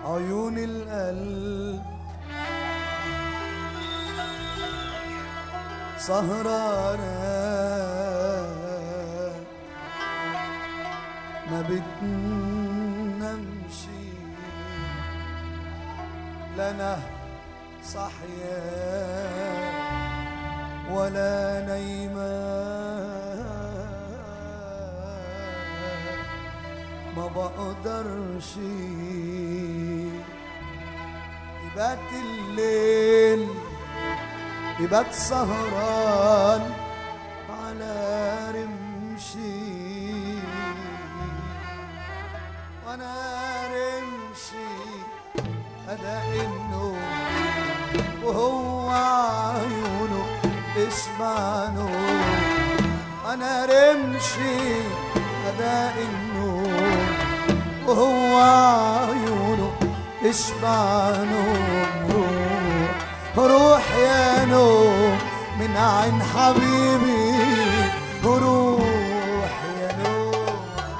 عيون القلب سهرانة ما بتنامش لنا صحية ولا نايمة ما بقدرش يبات الليل يبات سهران على رمشي وانا رمشي اداء النوم وهو عيونه اسمع نور انا رمشي اداء النوم وهو عيونه اشبع نوم روح روح يا نوم من عين حبيبي روح يا نوم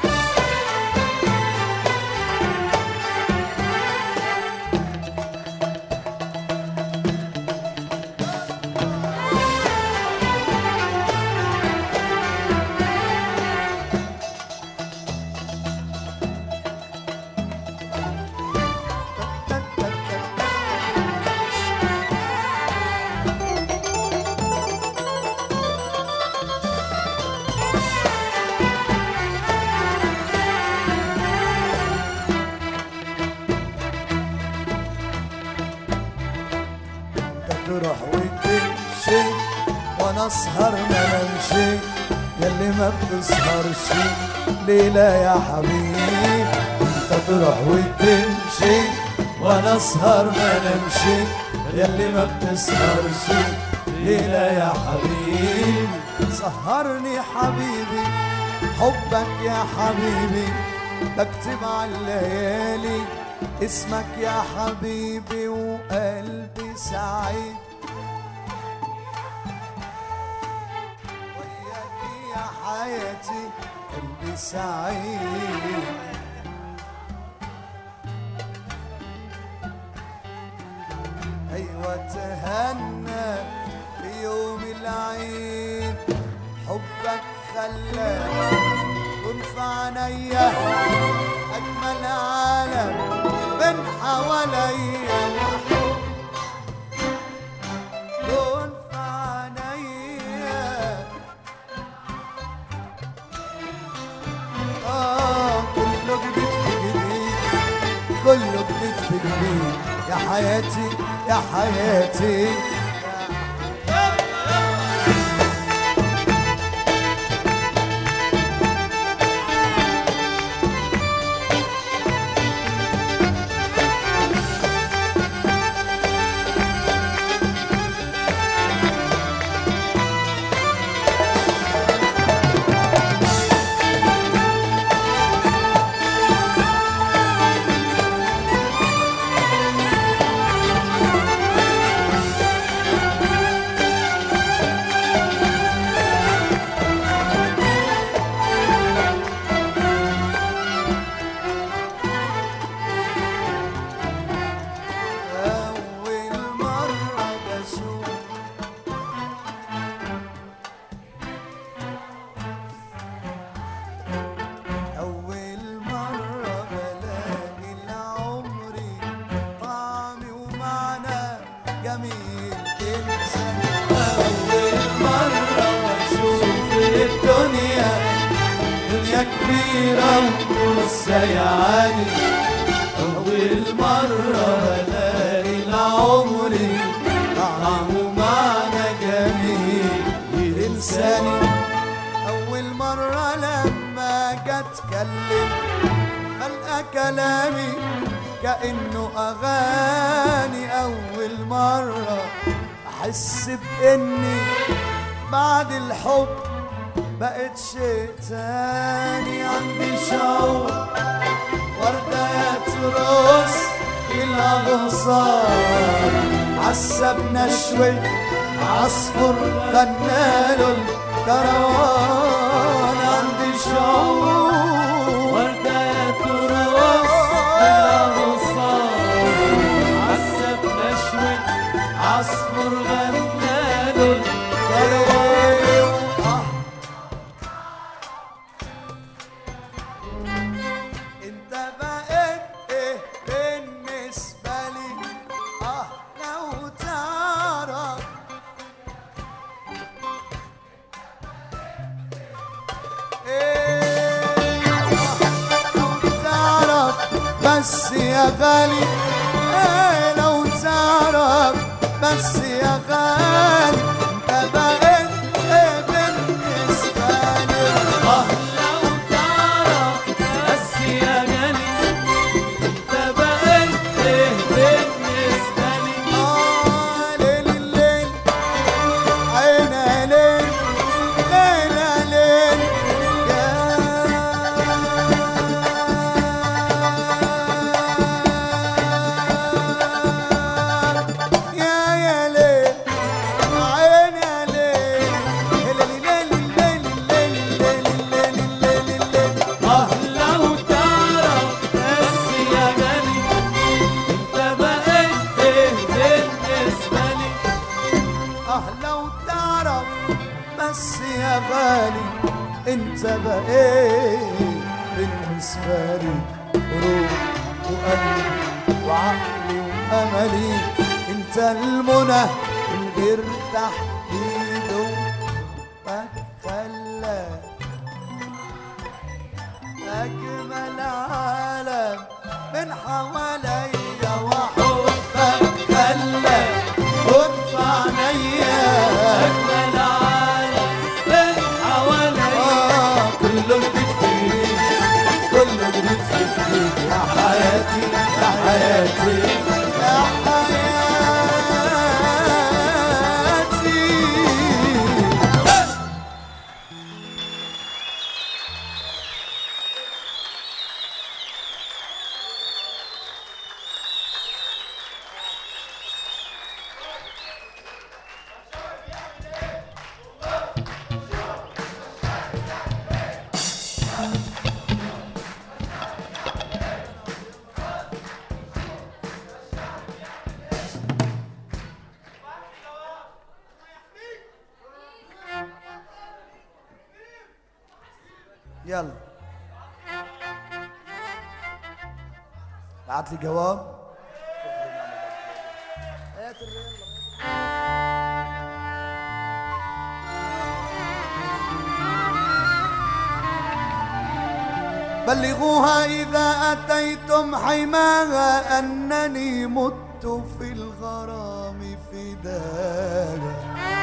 انت تروح وتمشي وانا اسهر ما نمشي ياللي ما بتسهرش ليلة يا حبيبي انت تروح وتمشي وانا اسهر ما نمشي ياللي ما بتسهرش ليلة يا حبيبي سهرني حبيبي حبك يا حبيبي بكتب على الليالي اسمك يا حبيبي وقلبي سعيد وياك يا حياتي قلبي سعيد ايوه تهنى في يوم العيد حبك خلاك كن في عينيا اجمل عالم من حواليا وحب كن في عينيا اه كله جديد في جديد كله جديد في جديد يا حياتي يا حياتي أول مرة بشوف أول مرة بلاقي لعمري طعمي ومعنى جميل إنسان أول مرة بشوف الدنيا دنيا كبيرة وسيعاني أول مرة بلاقي لعمري طعم ومعنى جميل إنساني أول مرة لما جت أتكلم ألقى كلامي كأنه أغاني أول مرة أحس بإني بعد الحب بقت شيء تاني عندي شوق وردة ترقص الأغصان عسب نشوي عصفر غناله الكروان عندي شوق وردة ترقص بالأغصان بس يا غالي إيه لو تعرف بس يا غالي انت بقيت ايه بالنسبة لي اه لو تعرف بس يا غالي انت بقيت ايه بالنسبة لي آه ليل الليل عينا ليل ليلة ليل يا يا ليل عينا ليل ليل ليل ليل ليل ليل ليل ليل اه لو تعرف بس يا غالي انت بقيت ايه بالنسبة لي اه لو تعرف بس يا غالي انت بقيت بالنسبة لي روح وقلبي وعقلي واملي انت المنى من غير تحديد وقت خلى اجمل عالم من حواليا وحبك خلى كن في عينيا اجمل عالم من حواليا آه، كله جديد فيك كله جديد فيك يا حياتي يا حياتي يا حياتي يلا بعت لي جواب بلغوها إذا أتيتم حماها أنني مت في الغرام فداها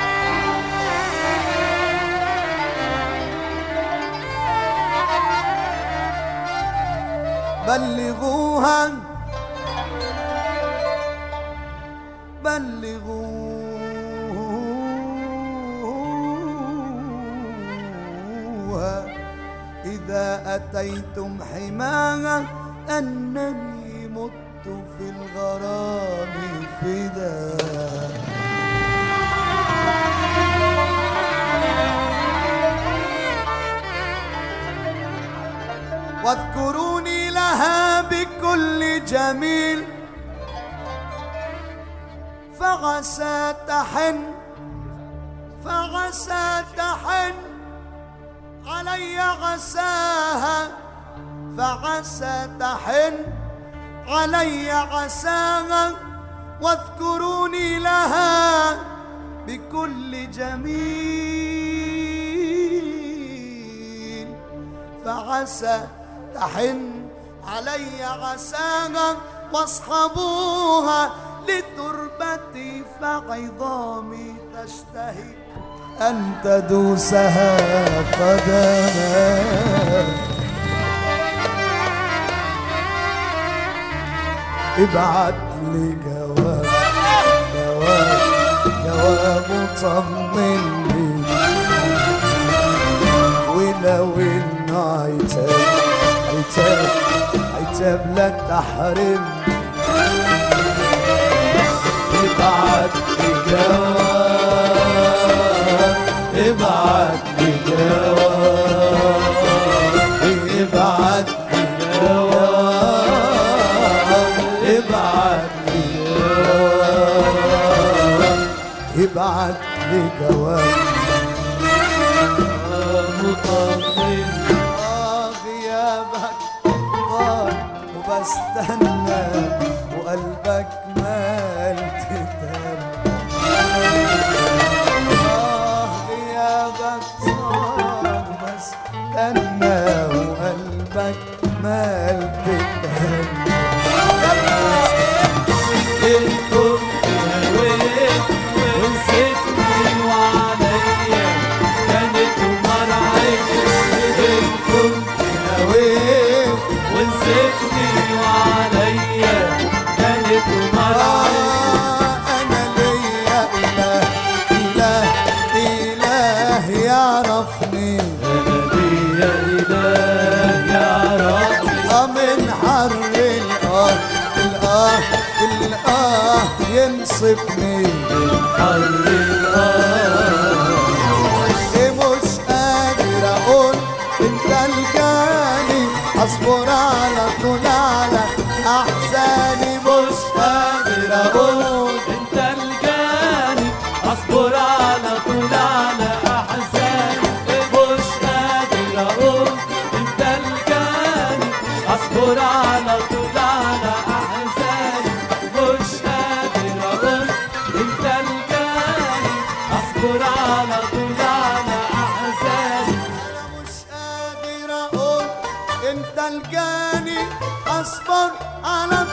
بلغوها بلغوها إذا أتيتم حماها أنني مت في الغرام فداها واذكروني لها بكل جميل فعسى تحن فعسى تحن علي عساها فعسى تحن علي عساها واذكروني لها بكل جميل فعسى تحن علي عساها واصحبوها لتربتي فعظامي تشتهي أن تدوسها قدمها ابعت لي جواب جواب جواب طمني ولو انه عتاب عتاب عتاب لا تحرمني ابعت لي جواب ابعت لي جواب ابعت لي جواب ابعت لي جواب ابعت لي جواب مطمن آه غيابك طال وبستنى وقلبك مال تتهنى آه غيابك طال وبستنى وقلبك مال تتهنى ينصفني حر الغار إيه مش قادر اقول انت الجاني اصبر على طول على احزاني مش قادر اقول انت الجاني اصبر على طول على احزاني مش قادر اقول انت الجاني اصبر على طول على احزاني مش قادر اقول انت الجاني اصبر على طول على احزاني انا مش قادر اقول انت الجاني اصبر على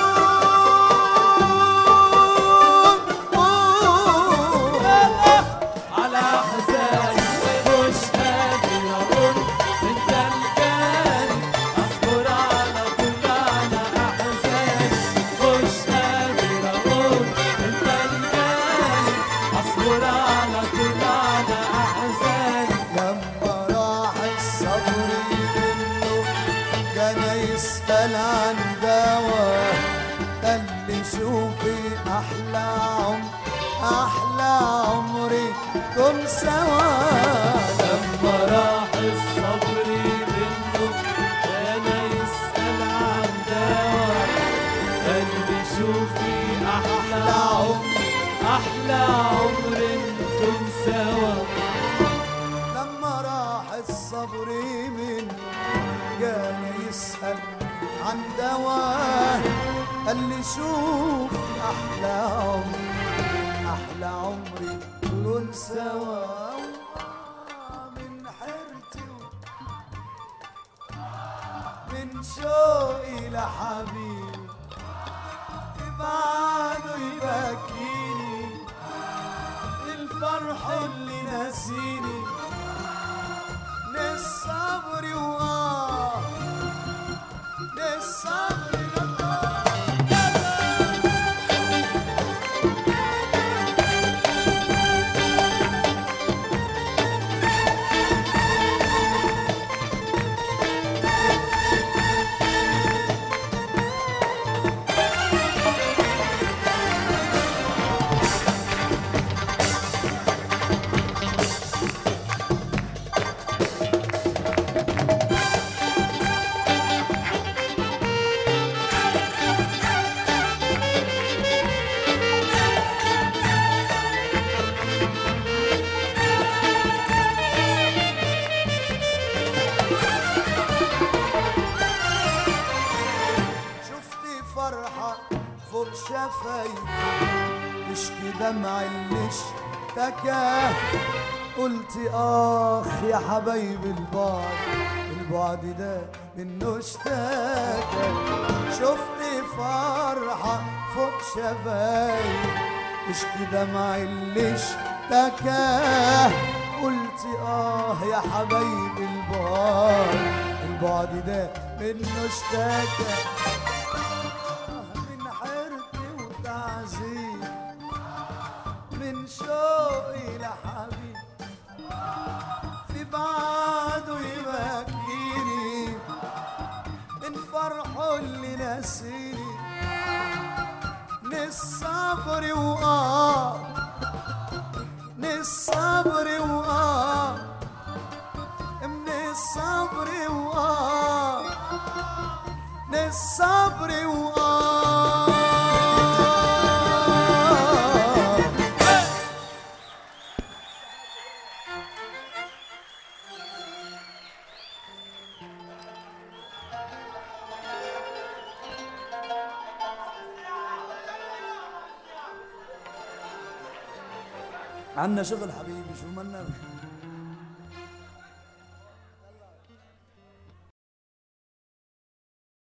طول على احزاني مش قادر اقول انت الجاني اصبر على طول على احزاني مش قادر اقول انت الجاني اصبر على طول على احزاني لما راح الصبر منه كان يسأل عن دواء قال لي شوفي أحلى عمر أحلى عمري كن سوا لما راح الصبر منه كان يسأل عن دواء قال لي شوفي أحلى عمر أحلى عمر انتم سوا لما راح الصبر منه كان يسأل عن دواء قال لي شوف أحلى عمري أحلى عمري كن سوا من حيرتي من شوقي لحبيبي بعده يبكيني الفرح اللي ناسيني للصبر وآه للصبر وآه شفتي فرحة فوق شفايفي تشكي دمع اللي اشتكى قلت آخ يا حبايبي البعد البعد ده منه اشتكى شفتي فرحة فوق شفايفي تشكي دمع اللي اشتكى قلت آه يا حبايبي البعد البعد ده منه اشتكى من حيرتي وتعذيب من شوقي لحبيب في بعده يبكيني من فرحه اللي ناسيني من الصبر وآه من الصبر وآه من الصبر وآه من الصبر وآه عنا شغل حبيبي شو منا